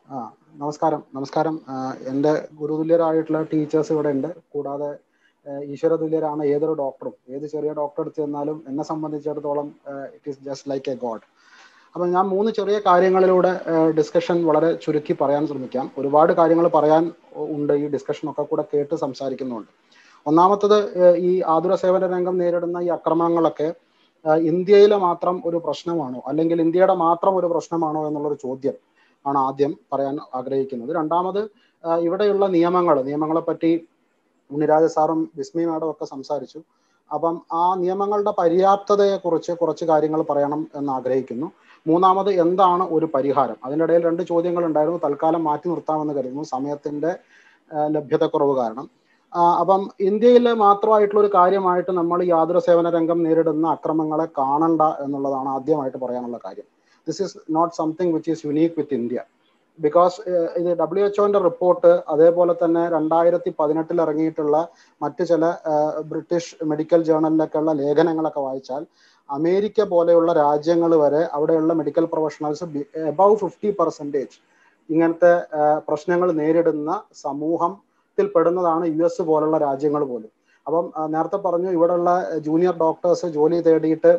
ആ നമസ്കാരം നമസ്കാരം ആ, എൻ്റെ ഗുരുതുല്യരായിട്ടുള്ള ടീച്ചേഴ്സ് ഇവിടെ ഉണ്ട് കൂടാതെ ആ, ഈശ്വരതുല്യരാണ് ഏതൊരു ഡോക്ടറും ഏത് ചെറിയ ഡോക്ടർ എടുത്ത് ചെന്നാലും എന്നെ സംബന്ധിച്ചിടത്തോളം it is just like a god അപ്പം ഞാൻ മൂന്ന് ചെറിയ കാര്യങ്ങളിലൂടെ ഡിസ്കഷൻ വളരെ ചുരുക്കി പറയാൻ ശ്രമിക്കാം ഒരുപാട് കാര്യങ്ങൾ പറയാൻ ഉണ്ട് ഈ ഡിസ്കഷനൊക്കെ കൂടെ കേട്ട് സംസാരിക്കുന്നുണ്ട് ഒന്നാമത്തത് ആ, ഈ ആതുര സേവന രംഗം നേരിടുന്ന ഈ അക്രമങ്ങളൊക്കെ ആ, ഇന്ത്യയിലെ മാത്രം ഒരു പ്രശ്നമാണോ അല്ലെങ്കിൽ ഇന്ത്യയുടെ മാത്രം ഒരു പ്രശ്നമാണോ എന്നുള്ളൊരു ചോദ്യം ആണ് ആദ്യം പറയാൻ ആഗ്രഹിക്കുന്നത് രണ്ടാമത് ആ, ഇവിടെയുള്ള നിയമങ്ങൾ നിയമങ്ങളെ പറ്റി ഉണ്ണിരാജ സാറും ബിസ്മി മാഡം ഒക്കെ സംസാരിച്ചു അപ്പം ആ നിയമങ്ങളുടെ പര്യാപ്തതയെ കുറിച്ച് കുറച്ച് കാര്യങ്ങൾ പറയണം എന്ന് ആഗ്രഹിക്കുന്നു മൂന്നാമത് എന്താണ് ഒരു പരിഹാരം അതിനിടയിൽ രണ്ട് ചോദ്യങ്ങൾ ഉണ്ടായിരുന്നു തൽക്കാലം മാറ്റി നിർത്താമെന്ന് കരുതുന്നു സമയത്തിന്റെ ആ, ലഭ്യതക്കുറവ് കാരണം ആ, അപ്പം ഇന്ത്യയിൽ മാത്രമായിട്ടുള്ള ഒരു കാര്യമായിട്ട് നമ്മൾ ഈ ആതുര സേവന രംഗം നേരിടുന്ന അക്രമങ്ങളെ കാണണ്ട എന്നുള്ളതാണ് ആദ്യമായിട്ട് പറയാനുള്ള കാര്യം this is not something which is unique with India because ഇത് ഡബ്ല്യു എച്ച്ഒന്റെ റിപ്പോർട്ട് അതേപോലെ തന്നെ രണ്ടായിരത്തി പതിനെട്ടിൽ ഇറങ്ങിയിട്ടുള്ള മറ്റ് ചില ആ, ബ്രിട്ടീഷ് മെഡിക്കൽ ജേണലിലൊക്കെയുള്ള ലേഖനങ്ങളൊക്കെ വായിച്ചാൽ അമേരിക്ക പോലെയുള്ള രാജ്യങ്ങൾ വരെ അവിടെയുള്ള medical professionals above fifty percentage ഇങ്ങനത്തെ ആ, പ്രശ്നങ്ങൾ നേരിടുന്ന സമൂഹത്തിൽ പെടുന്നതാണ് യു എസ് പോലുള്ള രാജ്യങ്ങൾ പോലും അപ്പം ആ, നേരത്തെ പറഞ്ഞു ഇവിടെയുള്ള ജൂനിയർ ഡോക്ടേഴ്സ് ജോലി തേടിയിട്ട്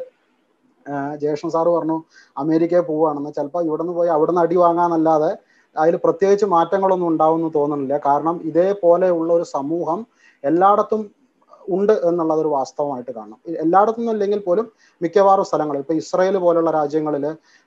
ആ, ജയകൃഷ്ണൻ സാറ് പറഞ്ഞു അമേരിക്കയിൽ പോവുകയാണെന്ന് ചിലപ്പോൾ ഇവിടെ നിന്ന് പോയി അവിടെ നിന്ന് അടി വാങ്ങാന്നല്ലാതെ അതിൽ പ്രത്യേകിച്ച് മാറ്റങ്ങളൊന്നും ഉണ്ടാവുമെന്ന് തോന്നുന്നില്ല കാരണം ഇതേപോലെയുള്ള ഒരു സമൂഹം എല്ലായിടത്തും ഉണ്ട് എന്നുള്ളത് ഒരു വാസ്തവമായിട്ട് കാണണം എല്ലായിടത്തും അല്ലെങ്കിൽ പോലും മിക്കവാറും സ്ഥലങ്ങളിൽ ഇപ്പൊ ഇസ്രായേൽ പോലുള്ള രാജ്യങ്ങളിൽ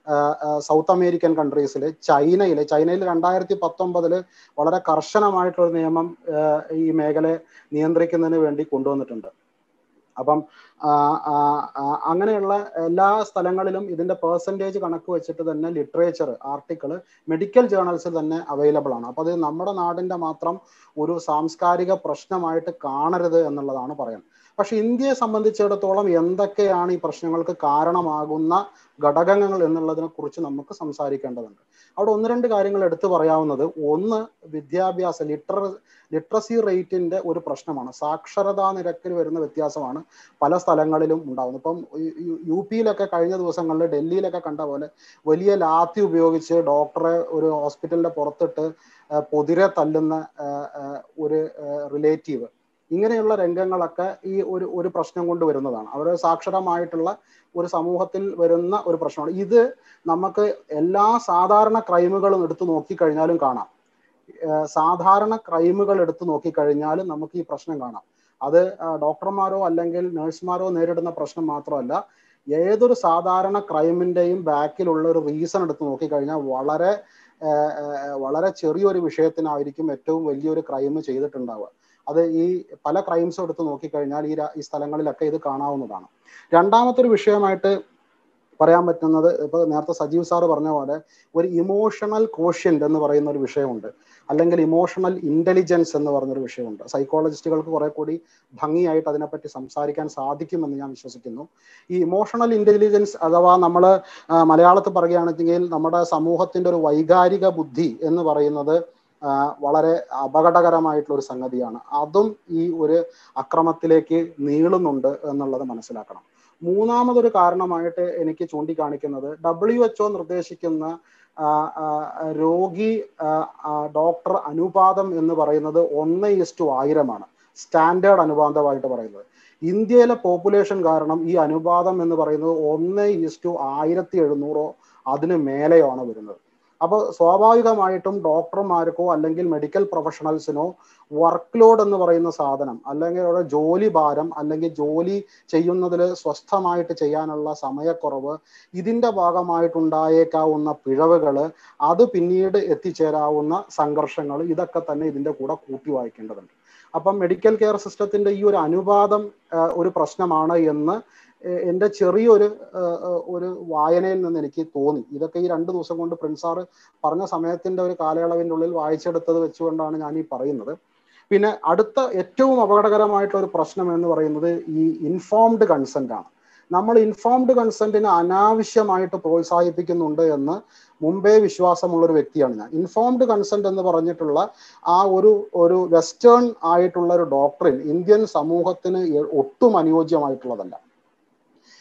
സൗത്ത് അമേരിക്കൻ കൺട്രീസിൽ ചൈനയിൽ ചൈനയിൽ രണ്ടായിരത്തി പത്തൊമ്പതില് വളരെ കർശനമായിട്ടൊരു നിയമം ആ, ഈ മേഖലയെ നിയന്ത്രിക്കുന്നതിന് വേണ്ടി കൊണ്ടുവന്നിട്ടുണ്ട് അപ്പം ആ, ആ, ആ, അങ്ങനെയുള്ള എല്ലാ സ്ഥലങ്ങളിലും ഇതിന്റെ പേഴ്സൻറ്റേജ് കണക്ക് വെച്ചിട്ട് തന്നെ ലിറ്ററേച്ചർ ആർട്ടിക്കിൾ മെഡിക്കൽ ജേർണൽസിൽ തന്നെ അവൈലബിൾ ആണ് അപ്പൊ അത് നമ്മുടെ നാടിന്റെ മാത്രം ഒരു സാംസ്കാരിക പ്രശ്നമായിട്ട് കാണരുത് എന്നുള്ളതാണ് പറയാൻ പക്ഷെ ഇന്ത്യയെ സംബന്ധിച്ചിടത്തോളം എന്തൊക്കെയാണ് ഈ പ്രശ്നങ്ങൾക്ക് കാരണമാകുന്ന ഘടകങ്ങൾ എന്നുള്ളതിനെ കുറിച്ച് നമുക്ക് സംസാരിക്കേണ്ടതുണ്ട് അവിടെ ഒന്ന് രണ്ട് കാര്യങ്ങൾ എടുത്തു പറയാവുന്നത് ഒന്ന് വിദ്യാഭ്യാസ ലിറ്ററ ലിറ്ററസി റേറ്റിന്റെ ഒരു പ്രശ്നമാണ് സാക്ഷരതാ നിരക്കിൽ വരുന്ന വ്യത്യാസമാണ് പല സ്ഥലങ്ങളിലും ഉണ്ടാകുന്നത് ഇപ്പം യു- യു- യു പിയിലൊക്കെ കഴിഞ്ഞ ദിവസങ്ങളിൽ ഡൽഹിയിലൊക്കെ കണ്ട പോലെ വലിയ ലാത്തി ഉപയോഗിച്ച് ഡോക്ടറെ ഒരു ഹോസ്പിറ്റലിന്റെ പുറത്തിട്ട് ആ, പൊതിരെ തല്ലുന്ന ആ, ആ, ഒരു റിലേറ്റീവ് ഇങ്ങനെയുള്ള രംഗങ്ങളൊക്കെ ഈ ഒരു ഒരു പ്രശ്നം കൊണ്ട് വരുന്നതാണ് അവർ സാക്ഷരമായിട്ടുള്ള ഒരു സമൂഹത്തിൽ വരുന്ന ഒരു പ്രശ്നമാണ് ഇത് നമുക്ക് എല്ലാ സാധാരണ ക്രൈമുകളും എടുത്തു നോക്കിക്കഴിഞ്ഞാലും കാണാം ഏഹ് സാധാരണ ക്രൈമുകൾ എടുത്തു നോക്കിക്കഴിഞ്ഞാലും നമുക്ക് ഈ പ്രശ്നം കാണാം അത് ആ, ഡോക്ടർമാരോ അല്ലെങ്കിൽ നഴ്സുമാരോ നേരിടുന്ന പ്രശ്നം മാത്രമല്ല ഏതൊരു സാധാരണ ക്രൈമിന്റെയും ബാക്കിലുള്ള ഒരു റീസൺ എടുത്ത് നോക്കിക്കഴിഞ്ഞാൽ വളരെ ഏഹ്, ഏഹ്, വളരെ ചെറിയൊരു വിഷയത്തിനായിരിക്കും ഏറ്റവും വലിയൊരു ക്രൈം ചെയ്തിട്ടുണ്ടാവുക അത് ഈ പല ക്രൈംസും എടുത്ത് നോക്കിക്കഴിഞ്ഞാൽ ഈ രാ- ഈ സ്ഥലങ്ങളിലൊക്കെ ഇത് കാണാവുന്നതാണ് രണ്ടാമത്തെ ഒരു വിഷയമായിട്ട് പറയാൻ പറ്റുന്നത് ഇപ്പൊ നേരത്തെ സജീവ് സാറ് പറഞ്ഞ പോലെ ഒരു ഇമോഷണൽ കോഷ്യന്റ് എന്ന് പറയുന്ന ഒരു വിഷയമുണ്ട് അല്ലെങ്കിൽ ഇമോഷണൽ ഇന്റലിജൻസ് എന്ന് പറഞ്ഞൊരു വിഷയമുണ്ട് സൈക്കോളജിസ്റ്റുകൾക്ക് കുറെ കൂടി ഭംഗിയായിട്ട് അതിനെപ്പറ്റി സംസാരിക്കാൻ സാധിക്കുമെന്ന് ഞാൻ വിശ്വസിക്കുന്നു ഈ ഇമോഷണൽ ഇന്റലിജൻസ് അഥവാ നമ്മൾ മലയാളത്തിൽ പറയുകയാണെങ്കിൽ നമ്മുടെ സമൂഹത്തിന്റെ ഒരു വൈകാരിക ബുദ്ധി എന്ന് പറയുന്നത് ആ, വളരെ അപകടകരമായിട്ടുള്ള ഒരു സംഗതിയാണ് അതും ഈ ഒരു അക്രമത്തിലേക്ക് നീളുന്നുണ്ട് എന്നുള്ളത് മനസ്സിലാക്കണം മൂന്നാമതൊരു കാരണമായിട്ട് എനിക്ക് ചൂണ്ടിക്കാണിക്കുന്നത് ഡബ്ല്യു എച്ച്ഒ നിർദ്ദേശിക്കുന്ന ആ, ആ, രോഗി ആ, ആ, ഡോക്ടർ അനുപാതം എന്ന് പറയുന്നത് ഒന്ന് ഇസ്റ്റു ആയിരമാണ് സ്റ്റാൻഡേർഡ് അനുപാതമായിട്ട് പറയുന്നത് ഇന്ത്യയിലെ പോപ്പുലേഷൻ കാരണം ഈ അനുപാതം എന്ന് പറയുന്നത് ഒന്ന് ഇസ്റ്റു ആയിരത്തി എഴുന്നൂറോ അതിന് മേലെയോ ആണ് വരുന്നത് അപ്പോൾ സ്വാഭാവികമായിട്ടും ഡോക്ടർമാർക്കോ അല്ലെങ്കിൽ മെഡിക്കൽ പ്രൊഫഷണൽസിനോ വർക്ക് ലോഡ് എന്ന് പറയുന്ന സാധനം അല്ലെങ്കിൽ അവരുടെ ജോലി ഭാരം അല്ലെങ്കിൽ ജോലി ചെയ്യുന്നതിൽ സ്വസ്ഥമായിട്ട് ചെയ്യാനുള്ള സമയക്കുറവ് ഇതിന്റെ ഭാഗമായിട്ടുണ്ടായേക്കാവുന്ന പിഴവുകൾ അത് പിന്നീട് എത്തിച്ചേരാവുന്ന സംഘർഷങ്ങൾ ഇതൊക്കെ തന്നെ ഇതിന്റെ കൂടെ കൂട്ടി വായിക്കേണ്ടതുണ്ട് അപ്പം മെഡിക്കൽ കെയർ സിസ്റ്റത്തിന്റെ ഈ ഒരു അനുപാതം ആ, ഒരു പ്രശ്നമാണ് എന്ന് എ- എൻ്റെ ചെറിയൊരു ആ, ആ, ഒരു വായനയിൽ നിന്ന് എനിക്ക് തോന്നി ഇതൊക്കെ ഈ രണ്ട് ദിവസം കൊണ്ട് പ്രിൻസ് സാറ് പറഞ്ഞ സമയത്തിന്റെ ഒരു കാലയളവിൻ്റെ ഉള്ളിൽ വായിച്ചെടുത്തത് വെച്ചുകൊണ്ടാണ് ഞാൻ ഈ പറയുന്നത് പിന്നെ അടുത്ത ഏറ്റവും അപകടകരമായിട്ടുള്ള ഒരു പ്രശ്നം എന്ന് പറയുന്നത് ഈ ഇൻഫോംഡ് കൺസെന്റ് ആണ് നമ്മൾ ഇൻഫോംഡ് കൺസെന്റിനെ അനാവശ്യമായിട്ട് പ്രോത്സാഹിപ്പിക്കുന്നുണ്ട് എന്ന് മുമ്പേ വിശ്വാസമുള്ള ഒരു വ്യക്തിയാണ് ഞാൻ ഇൻഫോംഡ് കൺസെന്റ് എന്ന് പറഞ്ഞിട്ടുള്ള ആ ഒരു ഒരു വെസ്റ്റേൺ ആയിട്ടുള്ള ഒരു ഡോക്ടറിൻ ഇന്ത്യൻ സമൂഹത്തിന് എ- ഒട്ടും അനുയോജ്യമായിട്ടുള്ളതല്ല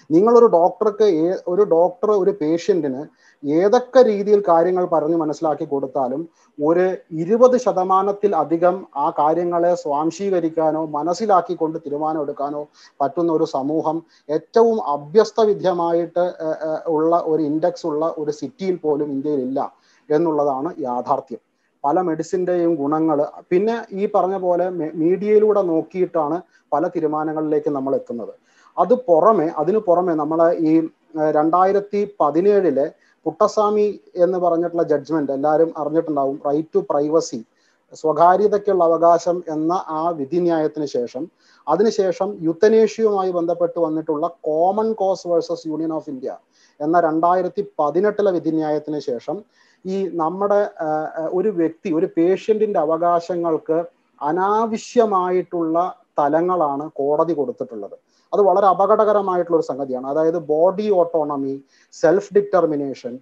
നിങ്ങളൊരു ഡോക്ടർക്ക് ഒരു ഡോക്ടർ ഒരു പേഷ്യന്റിന് ഏതൊക്കെ രീതിയിൽ കാര്യങ്ങൾ പറഞ്ഞ് മനസ്സിലാക്കി കൊടുത്താലും ഒരു ഇരുപത് ശതമാനത്തിൽ അധികം ആ കാര്യങ്ങളെ സ്വാംശീകരിക്കാനോ മനസ്സിലാക്കിക്കൊണ്ട് തീരുമാനം എടുക്കാനോ പറ്റുന്ന ഒരു സമൂഹം ഏറ്റവും അഭ്യസ്ത വിദ്യമായിട്ട് ഉള്ള ഒരു ഇൻഡെക്സ് ഉള്ള ഒരു സിറ്റിയിൽ പോലും ഇന്ത്യയിൽ ഇല്ല എന്നുള്ളതാണ് യാഥാർത്ഥ്യം പല മെഡിസിൻ്റെയും ഗുണങ്ങൾ പിന്നെ ഈ പറഞ്ഞ പോലെ മീഡിയയിലൂടെ നോക്കിയിട്ടാണ് പല തീരുമാനങ്ങളിലേക്ക് നമ്മൾ എത്തുന്നത് അത് പുറമെ അതിനു പുറമെ നമ്മളെ ഈ രണ്ടായിരത്തി പതിനേഴിലെ പുട്ടസ്വാമി എന്ന് പറഞ്ഞിട്ടുള്ള ജഡ്ജ്മെന്റ് എല്ലാവരും അറിഞ്ഞിട്ടുണ്ടാവും റൈറ്റ് ടു പ്രൈവസി സ്വകാര്യതയ്ക്കുള്ള അവകാശം എന്ന ആ വിധിന്യായത്തിന് ശേഷം അതിനുശേഷം യുത്തനേഷ്യയുമായി ബന്ധപ്പെട്ട് വന്നിട്ടുള്ള common cause versus union of India എന്ന രണ്ടായിരത്തി പതിനെട്ടിലെ വിധിന്യായത്തിന് ശേഷം ഈ നമ്മുടെ ഒരു വ്യക്തി ഒരു പേഷ്യന്റിന്റെ അവകാശങ്ങൾക്ക് അനാവശ്യമായിട്ടുള്ള തലങ്ങളാണ് കോടതി കൊടുത്തിട്ടുള്ളത് അത് വളരെ അപകടകരമായിട്ടുള്ള ഒരു സംഗതിയാണ് അതായത് body autonomy self determination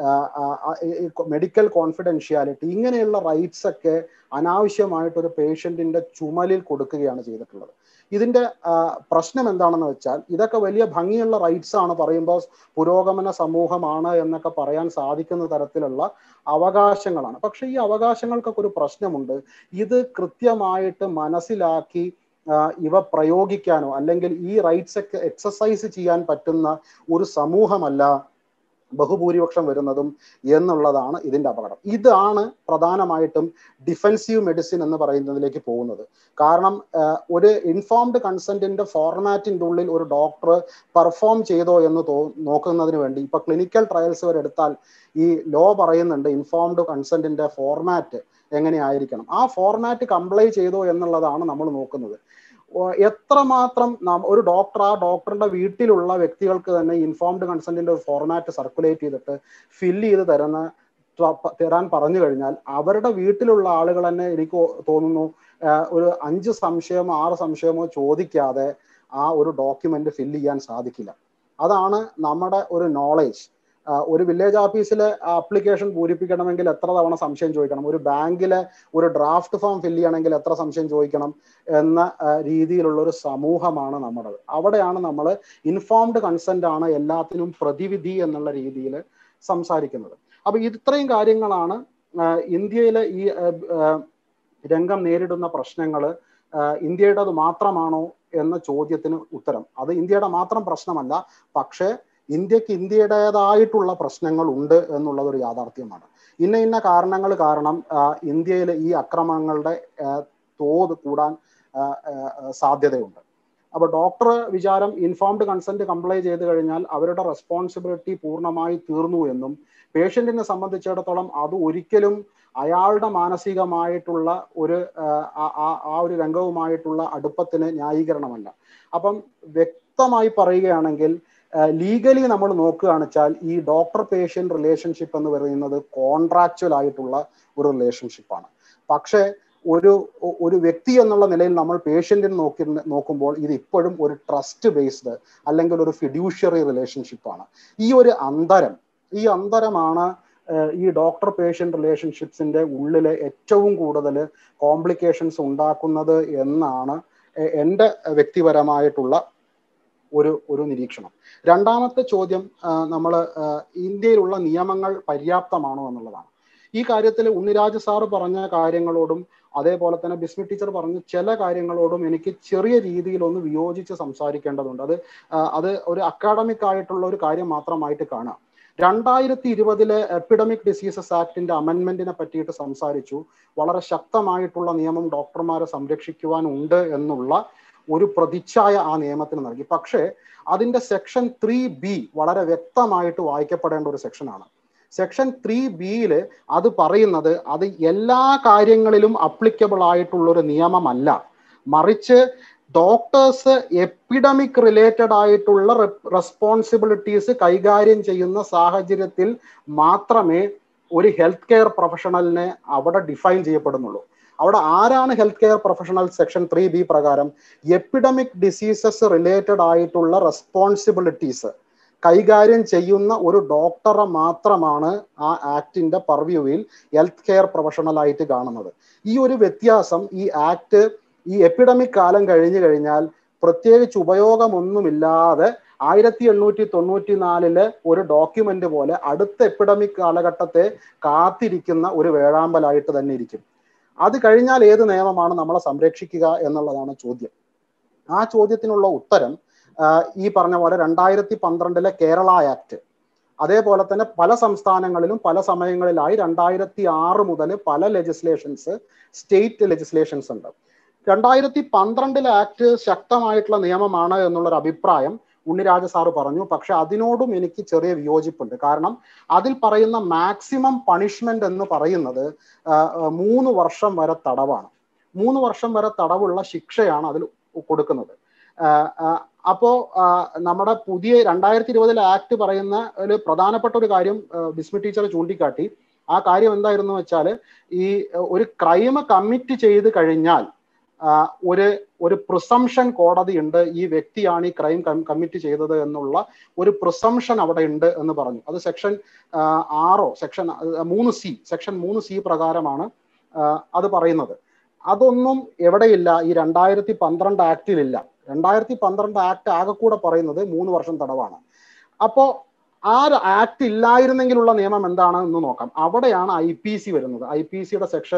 medical confidentiality ഇങ്ങനെയുള്ള റൈറ്റ്സ് ഒക്കെ അനാവശ്യമായിട്ട് ഒരു പേഷ്യന്റിന്റെ ചുമലിൽ കൊടുക്കുകയാണ് ചെയ്തിട്ടുള്ളത് ഇതിന്റെ പ്രശ്നം എന്താണെന്ന് വെച്ചാൽ ഇതൊക്കെ വലിയ ഭംഗിയുള്ള റൈറ്റ്സ് ആണ് പറയുമ്പോൾ പുരോഗമന സമൂഹമാണ് എന്നൊക്കെ പറയാൻ സാധിക്കുന്ന തരത്തിലുള്ള അവകാശങ്ങളാണ് പക്ഷെ ഈ അവകാശങ്ങൾക്കൊക്കെ ഒരു പ്രശ്നമുണ്ട് ഇത് കൃത്യമായിട്ട് മനസ്സിലാക്കി ഇവ പ്രയോഗിക്കാനോ അല്ലെങ്കിൽ ഈ റൈറ്റ്സ് ഒക്കെ എക്സസൈസ് ചെയ്യാൻ പറ്റുന്ന ഒരു സമൂഹമല്ല ബഹുഭൂരിപക്ഷം വരുന്നതും എന്നുള്ളതാണ് ഇതിന്റെ അപകടം ഇതാണ് പ്രധാനമായിട്ടും ഡിഫെൻസീവ് മെഡിസിൻ എന്ന് പറയുന്നതിലേക്ക് പോകുന്നത് കാരണം ഒരു ഇൻഫോംഡ് കൺസെന്റിന്റെ ഫോർമാറ്റിന്റെ ഉള്ളിൽ ഒരു ഡോക്ടർ പെർഫോം ചെയ്തോ എന്ന് തോ നോക്കുന്നതിന് വേണ്ടി ഇപ്പൊ ക്ലിനിക്കൽ ട്രയൽസ് വരെ എടുത്താൽ ഈ ലോ പറയുന്നുണ്ട് ഇൻഫോംഡ് കൺസെന്റിന്റെ ഫോർമാറ്റ് എങ്ങനെയായിരിക്കണം ആ ഫോർമാറ്റ് കംപ്ലൈ ചെയ്തോ എന്നുള്ളതാണ് നമ്മൾ നോക്കുന്നത് എത്രമാത്രം ഒരു ഡോക്ടർ ആ ഡോക്ടറുടെ വീട്ടിലുള്ള വ്യക്തികൾക്ക് തന്നെ ഇൻഫോംഡ് കൺസെന്റിന്റെ ഒരു ഫോർമാറ്റ് സർക്കുലേറ്റ് ചെയ്തിട്ട് ഫില്ല് ചെയ്ത് തരുന്ന തരാൻ പറഞ്ഞു കഴിഞ്ഞാൽ അവരുടെ വീട്ടിലുള്ള ആളുകൾ തന്നെ എനിക്ക് തോന്നുന്നു ഒരു അഞ്ച് സംശയമോ ആറ് സംശയമോ ചോദിക്കാതെ ആ ഒരു ഡോക്യുമെന്റ് ഫില്ല് ചെയ്യാൻ സാധിക്കില്ല അതാണ് നമ്മുടെ ഒരു നോളേജ് ഒരു വില്ലേജ് ഓഫീസിലെ ആപ്ലിക്കേഷൻ പൂരിപ്പിക്കണമെങ്കിൽ എത്ര തവണ സംശയം ചോദിക്കണം ഒരു ബാങ്കിലെ ഒരു ഡ്രാഫ്റ്റ് ഫോം ഫില്ല് ചെയ്യണമെങ്കിൽ എത്ര സംശയം ചോദിക്കണം എന്ന രീതിയിലുള്ള ഒരു സമൂഹമാണ് നമ്മുടെ അവിടെയാണ് നമ്മൾ ഇൻഫോംഡ് കൺസെന്റ് ആണ് എല്ലാത്തിനും പ്രതിവിധി എന്നുള്ള രീതിയിൽ സംസാരിക്കുന്നത് അപ്പൊ ഇത്രയും കാര്യങ്ങളാണ് ഇന്ത്യയിലെ ഈ രംഗം നേരിടുന്ന പ്രശ്നങ്ങൾ ഇന്ത്യയുടേത് മാത്രമാണോ എന്ന ചോദ്യത്തിന് ഉത്തരം അത് ഇന്ത്യയുടെ മാത്രം പ്രശ്നമല്ല പക്ഷേ ഇന്ത്യക്ക് ഇന്ത്യയുടേതായിട്ടുള്ള പ്രശ്നങ്ങൾ ഉണ്ട് എന്നുള്ളത് ഒരു യാഥാർത്ഥ്യമാണ് ഇന്ന ഇന്ന കാരണങ്ങൾ കാരണം ഇന്ത്യയിൽ ഈ അക്രമങ്ങളുടെ തോത് കൂടാൻ സാധ്യതയുണ്ട് അപ്പോൾ ഡോക്ടർ വിചാരം ഇൻഫോംഡ് കൺസെന്റ് കംപ്ലൈ ചെയ്ത് കഴിഞ്ഞാൽ അവരുടെ റെസ്പോൺസിബിലിറ്റി പൂർണ്ണമായി തീർന്നു എന്നും പേഷ്യന്റിനെ സംബന്ധിച്ചിടത്തോളം അത് ഒരിക്കലും അയാളുടെ മാനസികമായിട്ടുള്ള ഒരു ആ ഒരു രംഗവുമായിട്ടുള്ള അടുപ്പത്തിന് ന്യായീകരണമല്ല അപ്പം വ്യക്തമായി പറയുകയാണെങ്കിൽ ലീഗലി നമ്മൾ നോക്കുകയാണെന്ന് വെച്ചാൽ ഈ ഡോക്ടർ പേഷ്യന്റ് റിലേഷൻഷിപ്പ് എന്ന് പറയുന്നത് കോൺട്രാക്ച്വൽ ആയിട്ടുള്ള ഒരു റിലേഷൻഷിപ്പാണ് പക്ഷേ ഒരു ഒരു വ്യക്തി എന്നുള്ള നിലയിൽ നമ്മൾ പേഷ്യന്റിന് നോക്കി നോക്കുമ്പോൾ ഇത് ഇപ്പോഴും ഒരു ട്രസ്റ്റ് ബേസ്ഡ് അല്ലെങ്കിൽ ഒരു ഫിഡ്യൂഷ്യറി റിലേഷൻഷിപ്പാണ് ഈ ഒരു അന്തരം ഈ അന്തരമാണ് ഈ ഡോക്ടർ പേഷ്യന്റ് റിലേഷൻഷിപ്സിന്റെ ഉള്ളിലെ ഏറ്റവും കൂടുതൽ കോംപ്ലിക്കേഷൻസ് ഉണ്ടാക്കുന്നത് എന്നാണ് എൻ്റെ വ്യക്തിപരമായിട്ടുള്ള ഒരു ഒരു നിരീക്ഷണം രണ്ടാമത്തെ ചോദ്യം നമ്മൾ ഇന്ത്യയിലുള്ള നിയമങ്ങൾ പര്യാപ്തമാണോ എന്നുള്ളതാണ് ഈ കാര്യത്തിൽ ഉണ്ണിരാജ് സാറ് പറഞ്ഞ കാര്യങ്ങളോടും അതേപോലെ തന്നെ ബിസ്മി ടീച്ചർ പറഞ്ഞ ചില കാര്യങ്ങളോടും എനിക്ക് ചെറിയ രീതിയിൽ ഒന്ന് വിയോജിച്ച് സംസാരിക്കേണ്ടതുണ്ട് അത് അത് ഒരു അക്കാഡമിക് ആയിട്ടുള്ള ഒരു കാര്യം മാത്രമായിട്ട് കാണാം രണ്ടായിരത്തി ഇരുപതിലെ എപ്പിഡമിക് ഡിസീസസ് ആക്ടിന്റെ അമെൻമെന്റിനെ പറ്റിയിട്ട് സംസാരിച്ചു വളരെ ശക്തമായിട്ടുള്ള നിയമം ഡോക്ടർമാരെ സംരക്ഷിക്കുവാനുണ്ട് എന്നുള്ള ഒരു പ്രതിച്ഛായ ആ നിയമത്തിന് നൽകി പക്ഷേ അതിന്റെ സെക്ഷൻ ത്രീ ബി വളരെ വ്യക്തമായിട്ട് വായിക്കപ്പെടേണ്ട ഒരു സെക്ഷനാണ് സെക്ഷൻ ത്രീ ബിയിൽ അത് പറയുന്നത് അത് എല്ലാ കാര്യങ്ങളിലും അപ്ലിക്കബിൾ ആയിട്ടുള്ള ഒരു നിയമമല്ല മറിച്ച് ഡോക്ടേഴ്സ് എപ്പിഡമിക് റിലേറ്റഡ് ആയിട്ടുള്ള റെസ്പോൺസിബിലിറ്റീസ് കൈകാര്യം ചെയ്യുന്ന സാഹചര്യത്തിൽ മാത്രമേ ഒരു ഹെൽത്ത് കെയർ പ്രൊഫഷണലിനെ അവിടെ ഡിഫൈൻ ചെയ്യപ്പെടുന്നുള്ളൂ അവിടെ ആരാണ് health care professional section three B പ്രകാരം എപ്പിഡമിക് ഡിസീസസ് റിലേറ്റഡ് ആയിട്ടുള്ള റെസ്പോൺസിബിലിറ്റീസ് കൈകാര്യം ചെയ്യുന്ന ഒരു ഡോക്ടറെ മാത്രമാണ് ആ ആക്ടിന്റെ പർവ്യൂവിൽ ഹെൽത്ത് കെയർ പ്രൊഫഷണൽ ആയിട്ട് കാണുന്നത് ഈ ഒരു വ്യത്യാസം ഈ ആക്ട് ഈ എപ്പിഡമിക് കാലം കഴിഞ്ഞു കഴിഞ്ഞാൽ പ്രത്യേകിച്ച് ഉപയോഗമൊന്നുമില്ലാതെ ആയിരത്തി എണ്ണൂറ്റി തൊണ്ണൂറ്റി നാലില് ഒരു ഡോക്യുമെന്റ് പോലെ അടുത്ത എപ്പിഡമിക് കാലഘട്ടത്തെ കാത്തിരിക്കുന്ന ഒരു വേഴാമ്പലായിട്ട് തന്നെ ഇരിക്കും അത് കഴിഞ്ഞാൽ ഏത് നിയമമാണ് നമ്മളെ സംരക്ഷിക്കുക എന്നുള്ളതാണ് ചോദ്യം ആ ചോദ്യത്തിനുള്ള ഉത്തരം ഈ പറഞ്ഞ പോലെ രണ്ടായിരത്തി പന്ത്രണ്ടിലെ കേരള ആക്ട് അതേപോലെ തന്നെ പല സംസ്ഥാനങ്ങളിലും പല സമയങ്ങളിലായി രണ്ടായിരത്തി ആറ് മുതൽ പല ലെജിസ്ലേഷൻസ് സ്റ്റേറ്റ് ലെജിസ്ലേഷൻസ് ഉണ്ട് രണ്ടായിരത്തി പന്ത്രണ്ടിലെ ആക്ട് ശക്തമായിട്ടുള്ള നിയമമാണ് എന്നുള്ളൊരു അഭിപ്രായം ഉണ്ണിരാജ സാറ് പറഞ്ഞു പക്ഷെ അതിനോടും എനിക്ക് ചെറിയ വിയോജിപ്പുണ്ട് കാരണം അതിൽ പറയുന്ന മാക്സിമം പണിഷ്മെന്റ് എന്ന് പറയുന്നത് മൂന്ന് വർഷം വരെ തടവാണ് മൂന്ന് വർഷം വരെ തടവുള്ള ശിക്ഷയാണ് അതിൽ കൊടുക്കുന്നത് അപ്പോ നമ്മുടെ പുതിയ രണ്ടായിരത്തി ഇരുപതിലെ ആക്ട് പറയുന്ന ഒരു പ്രധാനപ്പെട്ട ഒരു കാര്യം ബിസ്മി ടീച്ചർ ചൂണ്ടിക്കാട്ടി ആ കാര്യം എന്തായിരുന്നു വെച്ചാൽ ഈ ഒരു ക്രൈം കമ്മിറ്റ് ചെയ്ത് കഴിഞ്ഞാൽ ഒരു ഒരു പ്രിസംഷൻ കോടതിയുണ്ട് ഈ വ്യക്തിയാണ് ഈ ക്രൈം കമ്മിറ്റ് ചെയ്തത് എന്നുള്ള ഒരു പ്രിസംഷൻ അവിടെ ഉണ്ട് എന്ന് പറഞ്ഞു അത് സെക്ഷൻ ആറോ സെക്ഷൻ മൂന്ന് സി സെക്ഷൻ മൂന്ന് സി പ്രകാരമാണ് അത് പറയുന്നത് അതൊന്നും എവിടെയില്ല ഈ രണ്ടായിരത്തി പന്ത്രണ്ട് ആക്ടിലില്ല രണ്ടായിരത്തി പന്ത്രണ്ട് ആക്ട് ആകെ കൂടെ പറയുന്നത് മൂന്ന് വർഷം തടവാണ് അപ്പോൾ ആ ആക്ട് ഇല്ലായിരുന്നെങ്കിലുള്ള നിയമം എന്താണ് എന്ന് നോക്കാം അവിടെയാണ് ഐ പി സി വരുന്നത് ഐ പി സിയുടെ സെക്ഷൻ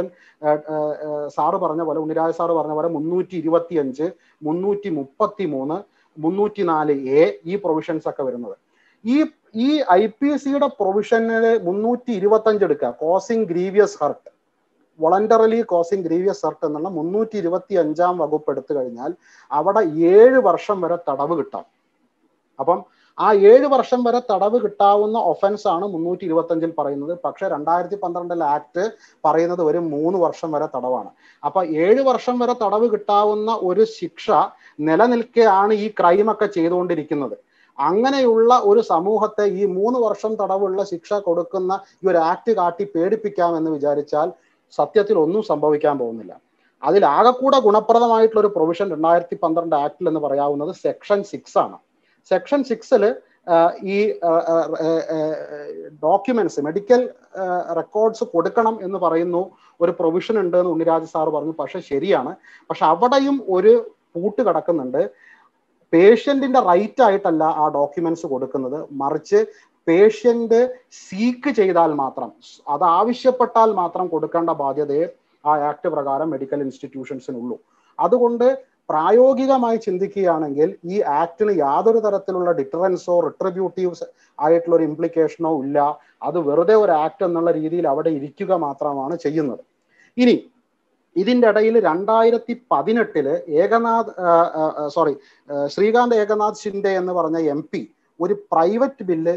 സാറ് പറഞ്ഞ പോലെ ഉണ്ണിരാജ സാറ് പറഞ്ഞ പോലെ മുന്നൂറ്റി ഇരുപത്തി അഞ്ച് മുന്നൂറ്റി മുപ്പത്തി മൂന്ന് മുന്നൂറ്റി നാല് എ ഈ പ്രൊവിഷൻസ് ഒക്കെ വരുന്നത് ഈ ഈ ഐ പി സിയുടെ പ്രൊവിഷനില് മുന്നൂറ്റി ഇരുപത്തി അഞ്ച് എടുക്കുക causing grievous hurt voluntarily causing grievous hurt എന്നുള്ള മുന്നൂറ്റി ഇരുപത്തി അഞ്ചാം വകുപ്പ് എടുത്തു കഴിഞ്ഞാൽ അവിടെ ഏഴ് വർഷം വരെ തടവ് കിട്ടാം അപ്പം ആ ഏഴ് വർഷം വരെ തടവ് കിട്ടാവുന്ന ഒഫൻസ് ആണ് മുന്നൂറ്റി ഇരുപത്തി അഞ്ചിൽ പറയുന്നത് പക്ഷെ രണ്ടായിരത്തി പന്ത്രണ്ടിലെ ആക്ട് പറയുന്നത് ഒരു മൂന്ന് വർഷം വരെ തടവാണ് അപ്പൊ ഏഴ് വർഷം വരെ തടവ് കിട്ടാവുന്ന ഒരു ശിക്ഷ നിലനിൽക്കെയാണ് ഈ ക്രൈം ഒക്കെ ചെയ്തുകൊണ്ടിരിക്കുന്നത് അങ്ങനെയുള്ള ഒരു സമൂഹത്തെ ഈ മൂന്ന് വർഷം തടവുള്ള ശിക്ഷ കൊടുക്കുന്ന ഈ ഒരു ആക്ട് കാട്ടി പേടിപ്പിക്കാമെന്ന് വിചാരിച്ചാൽ സത്യത്തിൽ ഒന്നും സംഭവിക്കാൻ പോകുന്നില്ല അതിൽ ആകെക്കൂടെ ഗുണപ്രദമായിട്ടുള്ള ഒരു പ്രൊവിഷൻ രണ്ടായിരത്തി പന്ത്രണ്ട് ആക്ടിൽ എന്ന് പറയാവുന്നത് സെക്ഷൻ സിക്സ് ആണ് സെക്ഷൻ സിക്സിൽ ഈ ഡോക്യുമെന്റ്സ് മെഡിക്കൽ റെക്കോർഡ്സ് കൊടുക്കണം എന്ന് പറയുന്നു ഒരു പ്രൊവിഷൻ ഉണ്ട് എന്ന് ഉണ്ണിരാജ് സാർ പറഞ്ഞു പക്ഷെ ശരിയാണ് പക്ഷെ അവിടെയും ഒരു പൂട്ട് കിടക്കുന്നുണ്ട് പേഷ്യന്റിന്റെ റൈറ്റ് ആയിട്ടല്ല ആ ഡോക്യുമെന്റ്സ് കൊടുക്കുന്നത് മറിച്ച് പേഷ്യന്റ് സീക്ക് ചെയ്താൽ മാത്രം അത് ആവശ്യപ്പെട്ടാൽ മാത്രം കൊടുക്കേണ്ട ബാധ്യതയെ ആ ആക്ട് പ്രകാരം മെഡിക്കൽ ഇൻസ്റ്റിറ്റ്യൂഷൻസിനുള്ളൂ അതുകൊണ്ട് പ്രായോഗികമായി ചിന്തിക്കുകയാണെങ്കിൽ ഈ ആക്ടിന് യാതൊരു തരത്തിലുള്ള ഡിറ്ററൻസോ റിട്രിബ്യൂട്ടീവ് ആയിട്ടുള്ള ഒരു ഇംപ്ലിക്കേഷനോ ഇല്ല അത് വെറുതെ ഒരു ആക്ട് എന്നുള്ള രീതിയിൽ അവിടെ ഇരിക്കുക മാത്രമാണ് ചെയ്യുന്നത് ഇനി ഇതിൻ്റെ ഇടയിൽ രണ്ടായിരത്തി പതിനെട്ടില് ഏകനാഥ് സോറി ശ്രീകാന്ത് ഏകനാഥ് ഷിൻഡെ എന്ന് പറഞ്ഞ എം പി ഒരു പ്രൈവറ്റ് ബില്ല്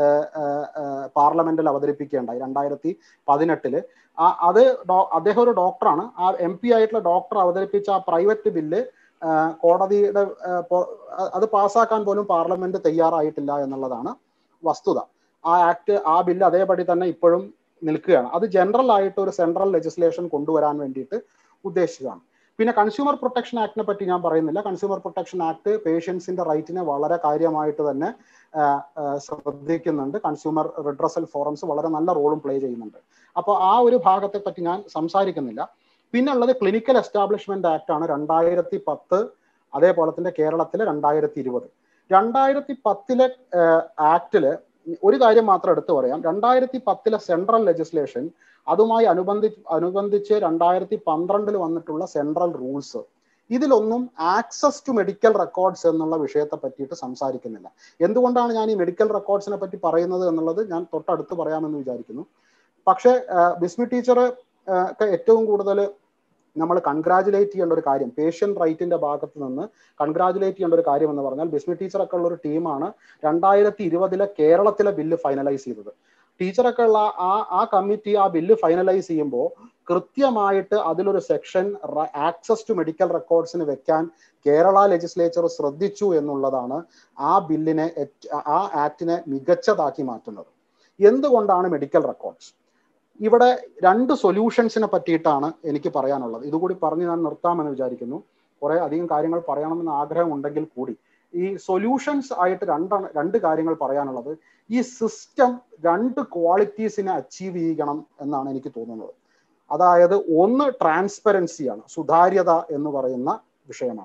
പാർലമെന്റിൽ അവതരിപ്പിക്കുകയുണ്ടായി രണ്ടായിരത്തി പതിനെട്ടില് അത് അദ്ദേഹം ഒരു ഡോക്ടറാണ് ആ എം പി ആയിട്ടുള്ള ഡോക്ടർ അവതരിപ്പിച്ച ആ പ്രൈവറ്റ് ബില്ല് കോടതിയുടെ അത് പാസ്സാക്കാൻ പോലും പാർലമെന്റ് തയ്യാറായിട്ടില്ല എന്നുള്ളതാണ് വസ്തുത ആ ആക്ട് ആ ബില്ല് അതേപടി തന്നെ ഇപ്പോഴും നിൽക്കുകയാണ് അത് ജനറൽ ആയിട്ട് ഒരു സെൻട്രൽ ലെജിസ്ലേഷൻ കൊണ്ടുവരാൻ വേണ്ടിയിട്ട് ഉദ്ദേശിച്ചതാണ് പിന്നെ കൺസ്യൂമർ പ്രൊട്ടക്ഷൻ ആക്ടിനെ പറ്റി ഞാൻ പറയുന്നില്ല കൺസ്യൂമർ പ്രൊട്ടക്ഷൻ ആക്ട് പേഷ്യൻസിന്റെ റൈറ്റിനെ വളരെ കാര്യമായിട്ട് തന്നെ ശ്രദ്ധിക്കുന്നുണ്ട് കൺസ്യൂമർ റിഡ്രസൽ ഫോറംസ് വളരെ നല്ല റോളും പ്ലേ ചെയ്യുന്നുണ്ട് അപ്പോൾ ആ ഒരു ഭാഗത്തെ പറ്റി ഞാൻ സംസാരിക്കുന്നില്ല പിന്നെ ഉള്ളത് ക്ലിനിക്കൽ എസ്റ്റാബ്ലിഷ്മെന്റ് ആക്ട് ആണ് രണ്ടായിരത്തി പത്ത് അതേപോലെ തന്നെ കേരളത്തിലെ രണ്ടായിരത്തി ഇരുപത് രണ്ടായിരത്തി പത്തിലെ ആക്ടില് ഒരു കാര്യം മാത്രം എടുത്തു പറയാം രണ്ടായിരത്തി പത്തിലെ സെൻട്രൽ ലെജിസ്ലേഷൻ അതുമായി അനുബന്ധി അനുബന്ധിച്ച് രണ്ടായിരത്തി പന്ത്രണ്ടിൽ വന്നിട്ടുള്ള സെൻട്രൽ റൂൾസ് ഇതിലൊന്നും ആക്സസ് ടു മെഡിക്കൽ റെക്കോർഡ്സ് എന്നുള്ള വിഷയത്തെ പറ്റിയിട്ട് സംസാരിക്കുന്നില്ല എന്തുകൊണ്ടാണ് ഞാൻ ഈ മെഡിക്കൽ റെക്കോർഡ്സിനെ പറ്റി പറയുന്നത് എന്നുള്ളത് ഞാൻ തൊട്ടടുത്ത് പറയാമെന്ന് വിചാരിക്കുന്നു പക്ഷേ ബിസ്മി ടീച്ചർ ഒക്കെ ഏറ്റവും കൂടുതൽ നമ്മൾ കൺഗ്രാജുലേറ്റ് ചെയ്യേണ്ട ഒരു കാര്യം പേഷ്യൻ്റ് റൈറ്റിന്റെ ഭാഗത്ത് നിന്ന് കൺഗ്രാജുലേറ്റ് ചെയ്യേണ്ട ഒരു കാര്യം എന്ന് പറഞ്ഞാൽ ബിസ്മി ടീച്ചറൊക്കെ ഉള്ള ഒരു ടീമാണ് രണ്ടായിരത്തി ഇരുപതിലെ കേരളത്തിലെ ബില്ല് ഫൈനലൈസ് ചെയ്തത് ടീച്ചറൊക്കെ ഉള്ള ആ ആ കമ്മിറ്റി ആ ബില്ല് ഫൈനലൈസ് ചെയ്യുമ്പോൾ കൃത്യമായിട്ട് അതിലൊരു സെക്ഷൻ ആക്സസ് ടു മെഡിക്കൽ റെക്കോർഡ്സിന് വെക്കാൻ കേരള ലെജിസ്ലേച്ചർ ശ്രദ്ധിച്ചു എന്നുള്ളതാണ് ആ ബില്ലിനെ ആ ആക്ടിനെ മികച്ചതാക്കി മാറ്റുന്നത് എന്തുകൊണ്ടാണ് മെഡിക്കൽ റെക്കോർഡ്സ് ഇവിടെ രണ്ട് സൊല്യൂഷൻസിനെ പറ്റിയിട്ടാണ് എനിക്ക് പറയാനുള്ളത് ഇതുകൂടി പറഞ്ഞ് ഞാൻ നിർത്താമെന്ന് വിചാരിക്കുന്നു കുറെ അധികം കാര്യങ്ങൾ പറയണമെന്ന് ആഗ്രഹം ഉണ്ടെങ്കിൽ കൂടി ഈ സൊല്യൂഷൻസ് ആയിട്ട് രണ്ടാണ് രണ്ട് കാര്യങ്ങൾ പറയാനുള്ളത് ഈ സിസ്റ്റം രണ്ട് ക്വാളിറ്റീസിനെ അച്ചീവ് ചെയ്യണം എന്നാണ് എനിക്ക് തോന്നുന്നത് അതായത് ഒന്ന് ട്രാൻസ്പെറൻസിയാണ് സുതാര്യത എന്ന് പറയുന്ന വിഷയമാണ്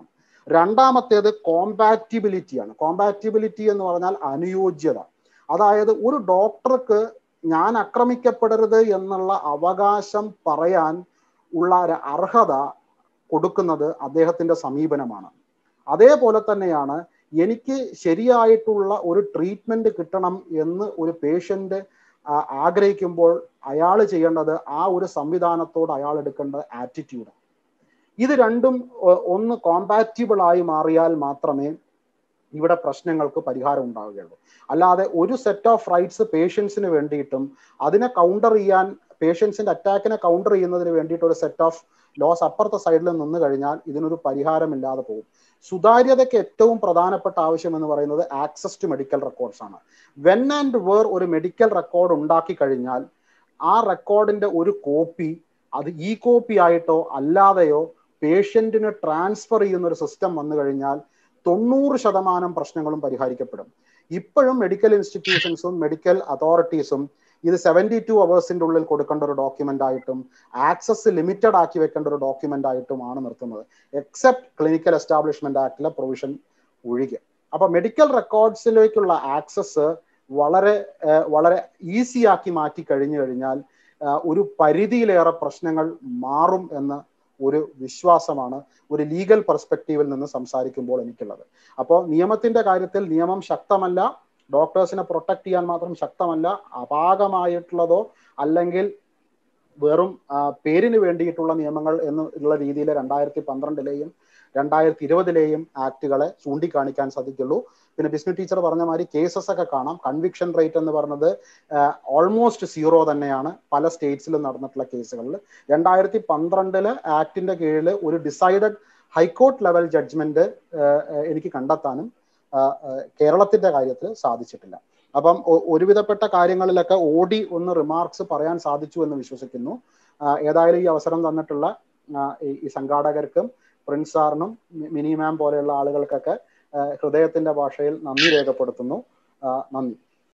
രണ്ടാമത്തേത് കോമ്പാറ്റിബിലിറ്റിയാണ് കോമ്പാറ്റിബിലിറ്റി എന്ന് പറഞ്ഞാൽ അനുയോജ്യത അതായത് ഒരു ഡോക്ടർക്ക് ഞാൻ ആക്രമിക്കപ്പെടരുത് എന്നുള്ള അവകാശം പറയാൻ ഉള്ള ഒരു അർഹത കൊടുക്കുന്നത് അദ്ദേഹത്തിന്റെ സമീപനമാണ് അതേപോലെ തന്നെയാണ് എനിക്ക് ശരിയായിട്ടുള്ള ഒരു ട്രീറ്റ്മെന്റ് കിട്ടണം എന്ന് ഒരു പേഷ്യന്റ് ആഗ്രഹിക്കുമ്പോൾ അയാൾ ചെയ്യേണ്ടത് ആ ഒരു സംവിധാനത്തോട് അയാൾ എടുക്കേണ്ട ആറ്റിറ്റ്യൂഡ് ഇത് രണ്ടും ഒന്ന് കോമ്പാറ്റിബിൾ ആയി മാറിയാൽ മാത്രമേ ഇവിടെ പ്രശ്നങ്ങൾക്ക് പരിഹാരം ഉണ്ടാവുകയുള്ളൂ അല്ലാതെ ഒരു സെറ്റ് ഓഫ് റൈറ്റ്സ് പേഷ്യൻസിന് വേണ്ടിയിട്ടും അതിനെ കൗണ്ടർ ചെയ്യാൻ പേഷ്യൻസിന്റെ അറ്റാക്കിനെ കൗണ്ടർ ചെയ്യുന്നതിന് വേണ്ടിയിട്ട് ഒരു സെറ്റ് ഓഫ് ലോസ് അപ്പുറത്തെ സൈഡിൽ നിന്ന് കഴിഞ്ഞാൽ ഇതിനൊരു പരിഹാരമില്ലാതെ പോകും സുതാര്യതയ്ക്ക് ഏറ്റവും പ്രധാനപ്പെട്ട ആവശ്യം എന്ന് പറയുന്നത് ആക്സസ് ടു മെഡിക്കൽ റെക്കോർഡ്സ് ആണ് വെൻ ആൻഡ് വേർ ഒരു മെഡിക്കൽ റെക്കോർഡ് ഉണ്ടാക്കി കഴിഞ്ഞാൽ ആ റെക്കോർഡിന്റെ ഒരു കോപ്പി അത് ഈ കോപ്പി ആയിട്ടോ അല്ലാതെയോ പേഷ്യന്റിന് ട്രാൻസ്ഫർ ചെയ്യുന്ന ഒരു സിസ്റ്റം വന്നു കഴിഞ്ഞാൽ തൊണ്ണൂറ് ശതമാനം പ്രശ്നങ്ങളും പരിഹരിക്കപ്പെടും ഇപ്പോഴും മെഡിക്കൽ ഇൻസ്റ്റിറ്റ്യൂഷൻസും മെഡിക്കൽ അതോറിറ്റീസും ഇത് സെവൻറ്റി ടു അവേഴ്സിന്റെ ഉള്ളിൽ കൊടുക്കേണ്ട ഒരു ഡോക്യുമെന്റ് ആയിട്ടും ആക്സസ് ലിമിറ്റഡ് ആക്കി വെക്കേണ്ട ഒരു ഡോക്യുമെന്റ് ആയിട്ടുമാണ് നിർത്തുന്നത് എക്സെപ്റ്റ് ക്ലിനിക്കൽ എസ്റ്റാബ്ലിഷ്മെന്റ് ആക്ടിലെ പ്രൊവിഷൻ ഒഴികെ അപ്പൊ മെഡിക്കൽ റെക്കോർഡ്സിലേക്കുള്ള ആക്സസ് വളരെ വളരെ ഈസി ആക്കി മാറ്റി കഴിഞ്ഞു കഴിഞ്ഞാൽ ഒരു പരിധിയിലേറെ പ്രശ്നങ്ങൾ മാറും എന്ന് ഒരു വിശ്വാസമാണ് ഒരു ലീഗൽ പെർസ്പെക്റ്റീവിൽ നിന്ന് സംസാരിക്കുമ്പോൾ എനിക്കുള്ളത് അപ്പോൾ നിയമത്തിന്റെ കാര്യത്തിൽ നിയമം ശക്തമല്ല ഡോക്ടേഴ്സിനെ പ്രൊട്ടക്ട് ചെയ്യാൻ മാത്രം ശക്തമല്ല അപാകമായിട്ടുള്ളതോ അല്ലെങ്കിൽ വെറും പേരിന് വേണ്ടിയിട്ടുള്ള നിയമങ്ങൾ എന്നുള്ള രീതിയിൽ രണ്ടായിരത്തി പന്ത്രണ്ടിലെയും രണ്ടായിരത്തി ഇരുപതിലെയും ആക്ടുകളെ ചൂണ്ടിക്കാണിക്കാൻ സാധിക്കുള്ളൂ പിന്നെ ബിസ്നു ടീച്ചർ പറഞ്ഞ മാതിരി കേസസ് ഒക്കെ കാണാം കൺവിക്ഷൻ റേറ്റ് എന്ന് പറഞ്ഞത് ഓൾമോസ്റ്റ് സീറോ തന്നെയാണ് പല സ്റ്റേറ്റ്സിലും നടന്നിട്ടുള്ള കേസുകളിൽ രണ്ടായിരത്തി പന്ത്രണ്ടില് ആക്ടിന്റെ കീഴിൽ ഒരു ഡിസൈഡഡ് ഹൈക്കോർട്ട് ലെവൽ ജഡ്ജ്മെന്റ് എനിക്ക് കണ്ടെത്താനും കേരളത്തിന്റെ കാര്യത്തിൽ സാധിച്ചിട്ടില്ല അപ്പം ഒരുവിധപ്പെട്ട കാര്യങ്ങളിലൊക്കെ ഓടി ഒന്ന് റിമാർക്സ് പറയാൻ സാധിച്ചു എന്ന് വിശ്വസിക്കുന്നു ഏതായാലും ഈ അവസരം തന്നിട്ടുള്ള ഈ സംഘാടകർക്കും പ്രിൻസ് സാറിനും മിനി മാം പോലെയുള്ള ആളുകൾക്കൊക്കെ ഹൃദയത്തിന്റെ ഭാഷയിൽ നന്ദി രേഖപ്പെടുത്തുന്നു നന്ദി